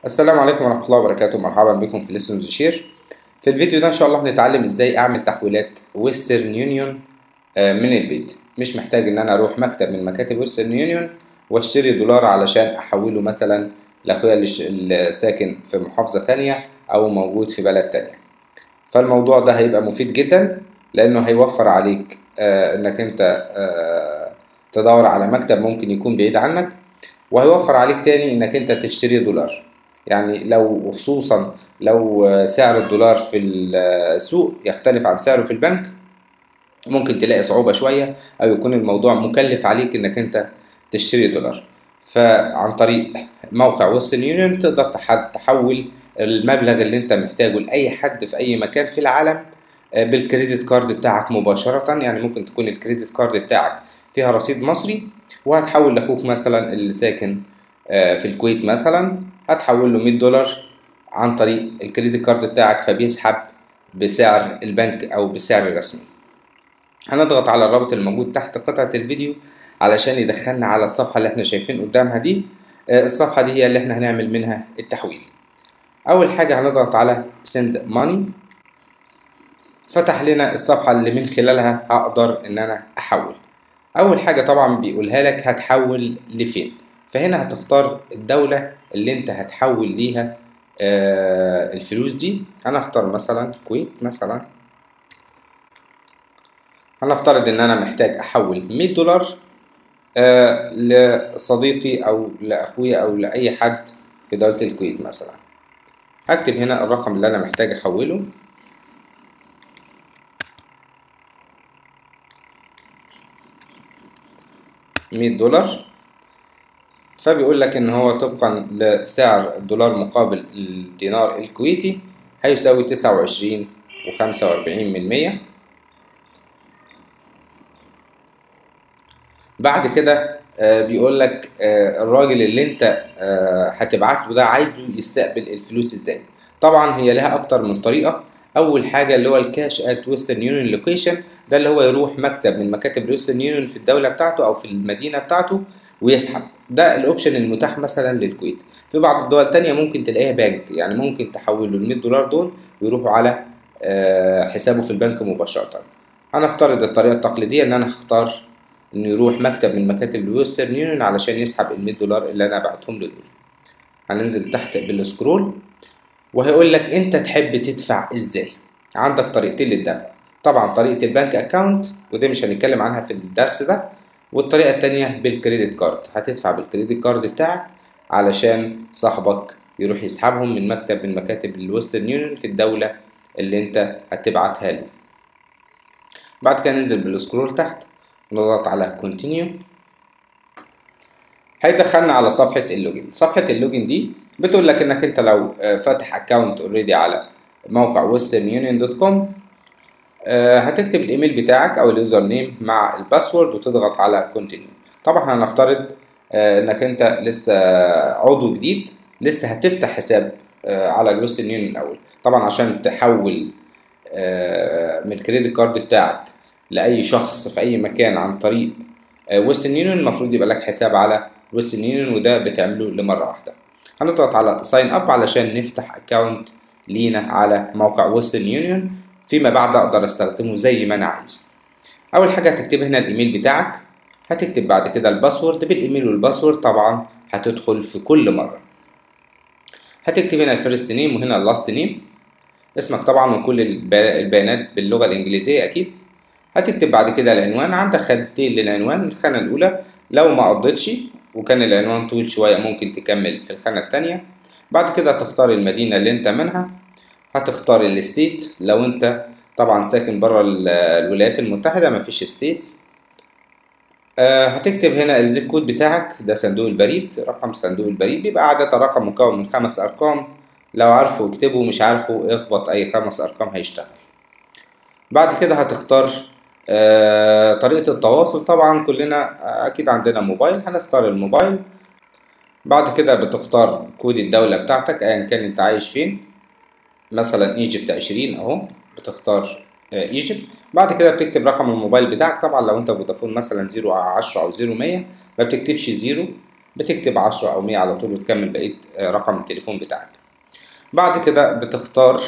السلام عليكم ورحمة الله وبركاته مرحبا بكم في ليسونز شير في الفيديو ده ان شاء الله هنتعلم ازاي اعمل تحويلات ويسترن يونيون من البيت مش محتاج ان انا اروح مكتب من مكاتب ويسترن يونيون واشتري دولار علشان احوله مثلا لاخويا اللي, ش... اللي ساكن في محافظة تانية او موجود في بلد تانية فالموضوع ده هيبقى مفيد جدا لانه هيوفر عليك آه انك انت آه تدور على مكتب ممكن يكون بعيد عنك وهيوفر عليك تاني انك انت تشتري دولار يعني لو خصوصا لو سعر الدولار في السوق يختلف عن سعره في البنك ممكن تلاقي صعوبة شوية أو يكون الموضوع مكلف عليك إنك أنت تشتري دولار فعن طريق موقع ويسترن يونيون تقدر تحول المبلغ اللي أنت محتاجه لأي حد في أي مكان في العالم بالكريدت كارد بتاعك مباشرة يعني ممكن تكون الكريدت كارد بتاعك فيها رصيد مصري وهتحول لأخوك مثلا اللي ساكن في الكويت مثلا هتحول له 100 دولار عن طريق الكريدت كارد بتاعك فبيسحب بسعر البنك او بالسعر الرسمي هنضغط على الرابط الموجود تحت قطعة الفيديو علشان يدخلنا على الصفحة اللي احنا شايفين قدامها دي الصفحة دي هي اللي احنا هنعمل منها التحويل اول حاجة هنضغط على send money فتح لنا الصفحة اللي من خلالها هقدر ان انا احول اول حاجة طبعا بيقولها لك هتحول لفين فهنا هتختار الدولة اللي انت هتحول ليها آه الفلوس دي انا هختار مثلا الكويت مثلا هنفترض ان انا محتاج احول 100 دولار آه لصديقي او لاخويا او لاي حد في دولة الكويت مثلا هكتب هنا الرقم اللي انا محتاج احوله مية دولار فبيقول لك ان هو طبقا لسعر الدولار مقابل الدينار الكويتي هيساوي تسعة وعشرين وخمسة وأربعين من مية بعد كده بيقول لك الراجل اللي انت هتبعت له ده عايزه يستقبل الفلوس ازاي طبعا هي لها اكتر من طريقه اول حاجه اللي هو الكاش ات ويسترن يونيون لوكيشن ده اللي هو يروح مكتب من مكاتب الويسترن يونيون في الدوله بتاعته او في المدينه بتاعته ويسحب ده الاوبشن المتاح مثلا للكويت في بعض الدول التانية ممكن تلاقيها بنك يعني ممكن تحول له ال 100 دولار دول ويروحوا على حسابه في البنك مباشرة هنفترض الطريقة التقليدية ان انا هختار انه يروح مكتب من مكاتب الويسترن يونيون علشان يسحب ال 100 دولار اللي انا بعتهم له دول هننزل تحت بالسكرول وهيقول لك انت تحب تدفع ازاي عندك طريقتين للدفع طبعا طريقة البنك اكاونت ودي مش هنتكلم عنها في الدرس ده والطريقة التانية بالكريدت كارد هتدفع بالكريدت كارد بتاعك علشان صاحبك يروح يسحبهم من مكتب من مكاتب الويسترن يونيون في الدولة اللي انت هتبعتها له بعد كده ننزل بالسكرول تحت نضغط على كونتينيو هيدخلنا على صفحة اللوجن صفحة اللوجن دي بتقول لك انك انت لو فاتح اكونت اوريدي على موقع westernunion.com هتكتب الايميل بتاعك او اليوزر نيم مع الباسورد وتضغط على كونتينيو طبعا هنفترض انك انت لسه عضو جديد لسه هتفتح حساب على الويسترن يونيون الاول طبعا عشان تحول من الكريدت كارد بتاعك لاي شخص في اي مكان عن طريق ويسترن يونيون المفروض يبقى لك حساب على ويسترن يونيون وده بتعمله لمره واحده هنضغط على ساين اب علشان نفتح اكونت لينا على موقع ويسترن يونيون فيما بعد اقدر استخدمه زي ما انا عايز اول حاجه هتكتب هنا الايميل بتاعك هتكتب بعد كده الباسورد بالايميل والباسورد طبعا هتدخل في كل مره هتكتب هنا الفيرست نيم وهنا اللاست نيم اسمك طبعا وكل البيانات باللغه الانجليزيه اكيد هتكتب بعد كده العنوان عندك خانتين للعنوان الخانه الاولى لو ما قضيتش وكان العنوان طويل شويه ممكن تكمل في الخانه الثانيه بعد كده هتختار المدينه اللي انت منها هتختار الستيت لو انت طبعا ساكن بره الولايات المتحدة مفيش ستيتس أه هتكتب هنا الزيب كود بتاعك ده صندوق البريد رقم صندوق البريد بيبقى عادة رقم مكون من خمس أرقام لو عارفه اكتبه مش عارفه اخبط أي خمس أرقام هيشتغل بعد كده هتختار أه طريقة التواصل طبعا كلنا أكيد عندنا موبايل هنختار الموبايل بعد كده بتختار كود الدولة بتاعتك أيا كان انت عايش فين مثلا ايجيبت عشرين اهو بتختار ايجيبت بعد كده بتكتب رقم الموبايل بتاعك طبعا لو انت فودافون مثلا زيرو عشرة او زيرو مية ما بتكتبش زيرو بتكتب عشرة أو مية على طول وتكمل بقية آه، رقم التليفون بتاعك بعد كده بتختار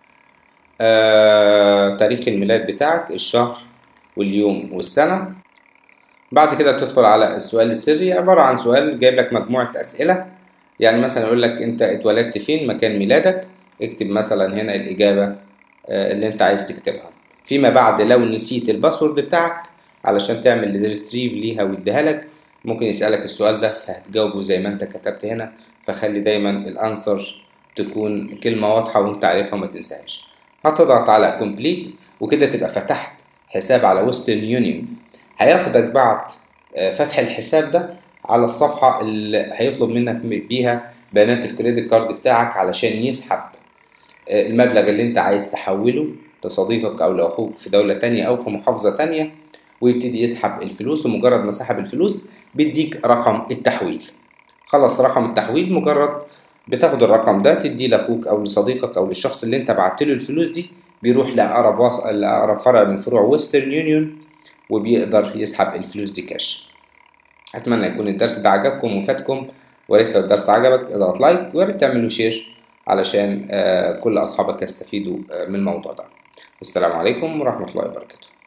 آه، تاريخ الميلاد بتاعك الشهر واليوم والسنة بعد كده بتدخل على السؤال السري عبارة عن سؤال جايب لك مجموعة أسئلة يعني مثلا يقول لك أنت اتولدت فين مكان ميلادك اكتب مثلا هنا الإجابة آه، اللي أنت عايز تكتبها فيما بعد لو نسيت الباسورد بتاعك علشان تعمل ريتريف ليها ويديها لك ممكن يسألك السؤال ده فهتجاوبه زي ما أنت كتبت هنا فخلي دايما الأنسر تكون كلمة واضحة وأنت عارفها وما تنساهاش هتضغط على كومبليت وكده تبقى فتحت حساب على ويسترن يونيون هياخدك بعد آه، فتح الحساب ده على الصفحة اللي هيطلب منك بيها بيانات الكريدت كارد بتاعك علشان يسحب آه، المبلغ اللي انت عايز تحوله لصديقك او لاخوك في دولة تانية او في محافظة تانية ويبتدي يسحب الفلوس ومجرد ما سحب الفلوس بيديك رقم التحويل خلص رقم التحويل مجرد بتاخد الرقم ده تديه لاخوك او لصديقك او للشخص اللي انت بعت له الفلوس دي بيروح لاقرب وص... لاقرب فرع من فروع ويسترن يونيون وبيقدر يسحب الفلوس دي كاش اتمنى يكون الدرس ده عجبكم وفاتكم وريت لو الدرس عجبك اضغط لايك وريت تعمل له شير علشان آه، كل اصحابك يستفيدوا آه، من الموضوع ده والسلام عليكم ورحمة الله وبركاته